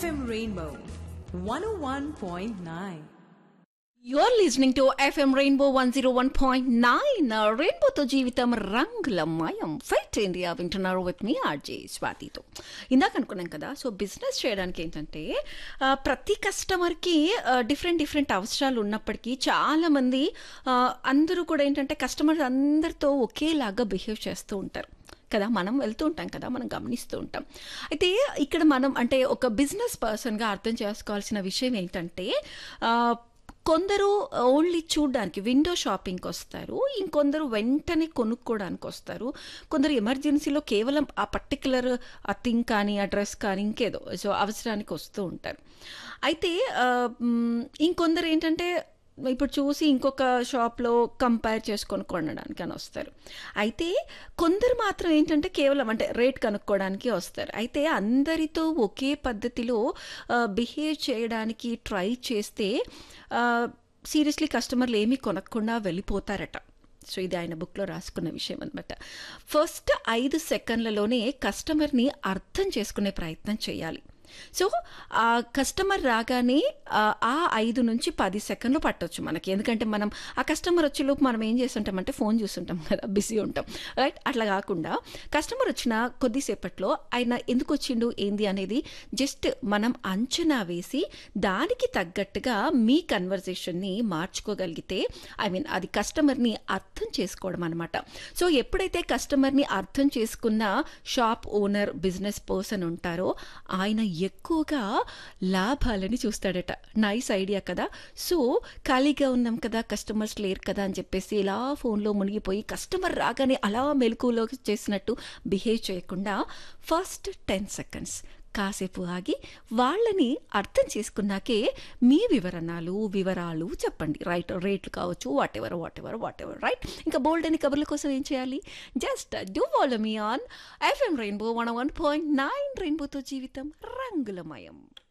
FM Rainbow 101.9. You're listening to FM Rainbow 101.9 రెయిన్బోతో జీవితం రంగుల మయం ఫైట్ ఇండియా వింటున్నారు విత్ మీ ఆర్జే స్వాతితో ఇందాక అనుకున్నాం కదా సో బిజినెస్ చేయడానికి ఏంటంటే ఆ, ప్రతి కస్టమర్కి డిఫరెంట్ డిఫరెంట్ అవసరాలు ఉన్నప్పటికీ చాలామంది ఆ, అందరూ కూడా ఏంటంటే కస్టమర్స్ అందరితో ఒకేలాగా బిహేవ్ చేస్తూ ఉంటారు కదా మనం వెళ్తూ ఉంటాం కదా మనం గమనిస్తూ ఉంటాం అయితే ఇక్కడ మనం అంటే ఒక బిజినెస్ పర్సన్గా అర్థం చేసుకోవాల్సిన విషయం ఏంటంటే ఆ, కొందరు ఓన్లీ చూడడానికి విండో షాపింగ్కి వస్తారు ఇంకొందరు వెంటనే కొనుక్కోవడానికి వస్తారు కొందరు ఎమర్జెన్సీలో కేవలం ఆ పర్టికులర్ ఆ థింగ్ కానీ ఆ డ్రెస్ కానీ ఇంకేదో సో అవసరానికి వస్తూ ఉంటారు అయితే ఆ, మ్, ఇంకొందరు ఏంటంటే ఇప్పుడు చూసి ఇంకొక షాప్లో కంపేర్ చేసుకొని కొనడానికి అని వస్తారు అయితే కొందరు మాత్రం ఏంటంటే కేవలం అంటే రేట్ కనుక్కోవడానికి వస్తారు అయితే అందరితో ఒకే పద్ధతిలో బిహేవ్ చేయడానికి ట్రై చేస్తే సీరియస్లీ కస్టమర్లు ఏమీ కొనకుండా వెళ్ళిపోతారట సో ఇది ఆయన బుక్లో రాసుకున్న విషయం అనమాట ఫస్ట్ ఐదు సెకండ్లలోనే కస్టమర్ని అర్థం చేసుకునే ప్రయత్నం చేయాలి సో ఆ కస్టమర్ రాగానే ఆ, ఆ ఐదు నుంచి పది సెకండ్లు పట్టొచ్చు మనకి ఎందుకంటే మనం ఆ కస్టమర్ వచ్చేలోపు మనం ఏం చేస్తుంటామంటే ఫోన్ చూస్తుంటాం కదా బిజీ ఉంటాం రైట్ అట్లా కాకుండా కస్టమర్ వచ్చిన కొద్దిసేపట్లో ఆయన ఎందుకు వచ్చిండు ఏంది అనేది జస్ట్ మనం అంచనా వేసి దానికి తగ్గట్టుగా మీ కన్వర్జేషన్ని మార్చుకోగలిగితే ఐ మీన్ అది కస్టమర్ని అర్థం చేసుకోవడం అనమాట సో ఎప్పుడైతే కస్టమర్ని అర్థం చేసుకున్న షాప్ ఓనర్ బిజినెస్ పర్సన్ ఉంటారో ఆయన ఎక్కువగా లాభాలని చూస్తాడట నైస్ ఐడియా కదా సో ఖాళీగా ఉన్నాం కదా కస్టమర్స్ లేరు కదా అని చెప్పేసి ఇలా ఫోన్లో మునిగిపోయి కస్టమర్ రాగానే అలా మెలకులో చేసినట్టు బిహేవ్ చేయకుండా ఫస్ట్ టెన్ సెకండ్స్ కాసేపు ఆగి వాళ్ళని అర్థం చేసుకున్నాకే మీ వివరణలు వివరాలు చెప్పండి రైట్ రేట్లు కావచ్చు whatever whatever whatever right ఇంకా బోల్డ్ అని కబుర్ల కోసం ఏం చేయాలి just do follow me on FM Rainbow one one point nine రెయిన్బోతో జీవితం రంగులమయం